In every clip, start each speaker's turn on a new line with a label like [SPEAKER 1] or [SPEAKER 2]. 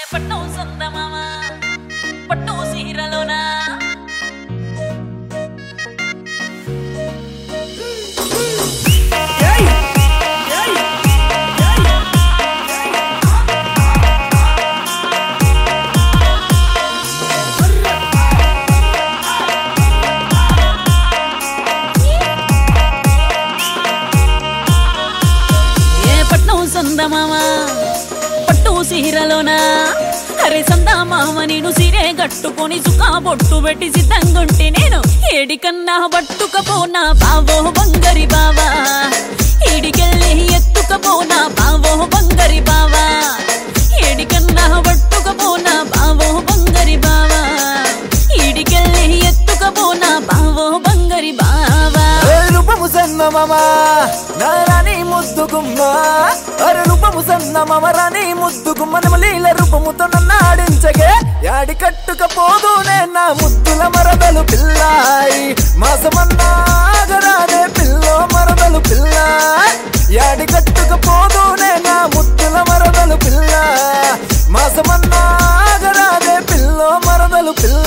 [SPEAKER 1] పట్టు సొందమామ పట్టు సీరలోనా ఏ పట్నం సొందమామ పట్టు సీరలోనా అరే సందమామ నేను సీరే కట్టుకొని సుఖా బొట్టు పెట్టి సిద్ధంగుంటే నేను ఏడికన్నా పట్టుకపోనా బావో బంగరి బావా ఈడికెళ్ళి ఎత్తుకపోనా బావో బంగరి బావా ఏడికన్నా పట్టుకపోనా బావో బంగరి బావా ఈడికెళ్ళి ఎత్తుకపోనా బావో బంగరి బావా
[SPEAKER 2] ఏ రూపము సన్నమమ నారాని ముద్దుగుమ్మ అరే రూపము సన్నమమ రాని ముద్దుగుమ్మ లీల రూపముతో నన్ను ఆడించగే యాడి కట్టుకపోదూనే నా ముద్దుల మరదలు పిల్లాయి మాసమన్నాగరానే పిల్లో మరదలు పిల్ల యాడి కట్టుకపోదూనే నా ముద్దుల మరదలు పిల్ల మాసమన్నాగరానే పిల్లో మరదలు పిల్ల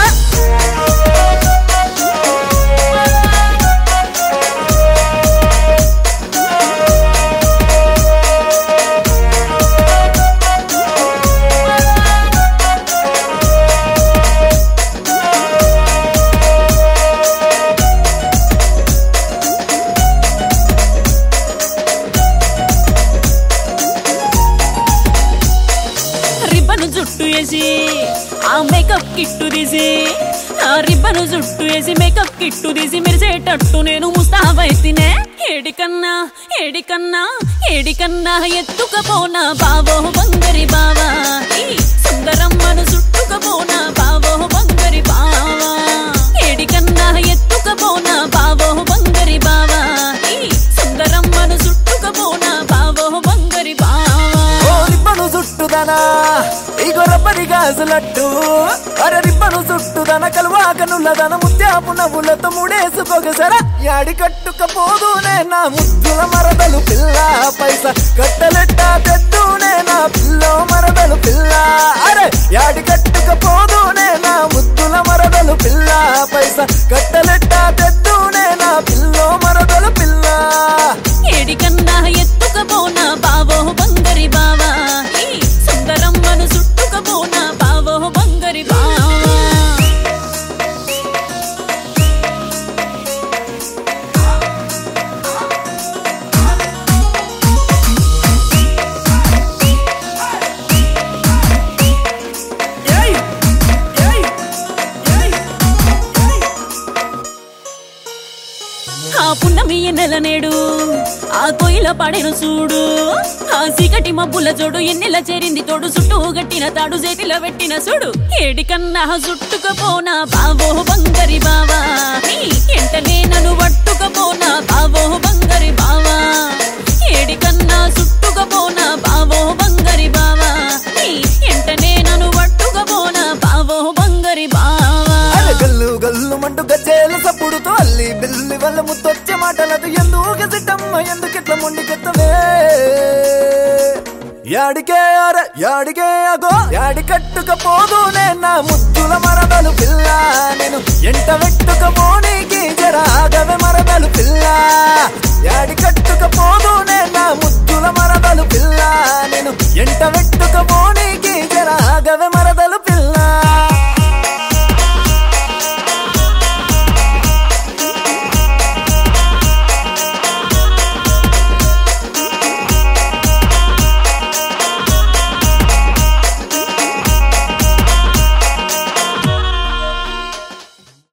[SPEAKER 1] రిబ్బను జుట్టు వేసి ఆ మేకప్ కిట్టు తీసి ఆ రిబ్బను జుట్టు వేసి మేకప్ కిట్టు తీసి మెరిసేటట్టు నేను ముస్తాబైతినే ఏడికన్నా ఏడికన్నా ఏడికన్నా ఎత్తుకపోనా బావో బంగరి బావా ఈ సుందరమ్మను చుట్టుకపోనా బావో బంగరి బావా ఏడికన్నా ఎత్తుకపోనా బావో బంగరి బావా ఈ సుందరమ్మను చుట్టుకపోనా బావో బంగరి బావా
[SPEAKER 2] ఓ రిబ్బను చుట్టుదనా ఇగో రబ్బరి గాజులట్టు అరే రిబ్బను చుట్టుదన కలువాకనుల్లదన ముత్యాపు నవ్వులతో ముడేసుకోగసర యాడి కట్టుకపోదూనే నా ముద్దుల మరదలు పిల్ల పైస కట్టలెట్ట తెద్దునే నా పిల్లో మరదలు పిల్ల అరే యాడి కట్టుకపోదూనే నా ముద్దుల మరదలు పిల్ల పైస కట్టలెట్ట తెద్దునే నా పిల్లో మరదలు పిల్ల
[SPEAKER 1] ఏడికన్నా ఎత్తుకపోనా బావో బంగరి బావా ఈ సుందరమ్మను చుట్టుకపోనా బావో బంగరి బావా ఆ పున్నమి నెల నేడు ఆ కొయిల పడెను చూడు ఆ సీకటి మబ్బుల జోడు ఎన్నెల చేరింది తోడు చుట్టూ గట్టిన తాడు చేతిలో పెట్టిన చూడు ఏడికన్నా చుట్టుకపోనా బావో బంగరి బావా నీ ఎంటనే నన్ను పట్టుకపోనా బావో బంగరి బావా ఏడికన్నా చుట్టుకపోనా బావో బంగరి బావా నీ ఎంటనే నన్ను పట్టుకపోనా బావో బంగరి బావా
[SPEAKER 2] అరే గల్లు గల్లు మంటు గజ్జేల సప్పుడుతో అల్లి బిల్లి వల్ల ముత్తొచ్చే మాటలతో ఎందుకు గసిటమ్మ ఎందుకిట్ల మొండికెత్తవే యాడికే అరే యాడికే అగో యాడి కట్టుకపోదూనే నా ముద్దుల మరదలు పిల్ల నేను ఎంట పెట్టుకపోనీకి జరాగవే మరదలు పిల్ల యాడి కట్టుకపోదూనే నా ముద్దుల మరదలు పిల్ల నేను ఎంట పెట్టుకపోనీకి జరాగవే మరదలు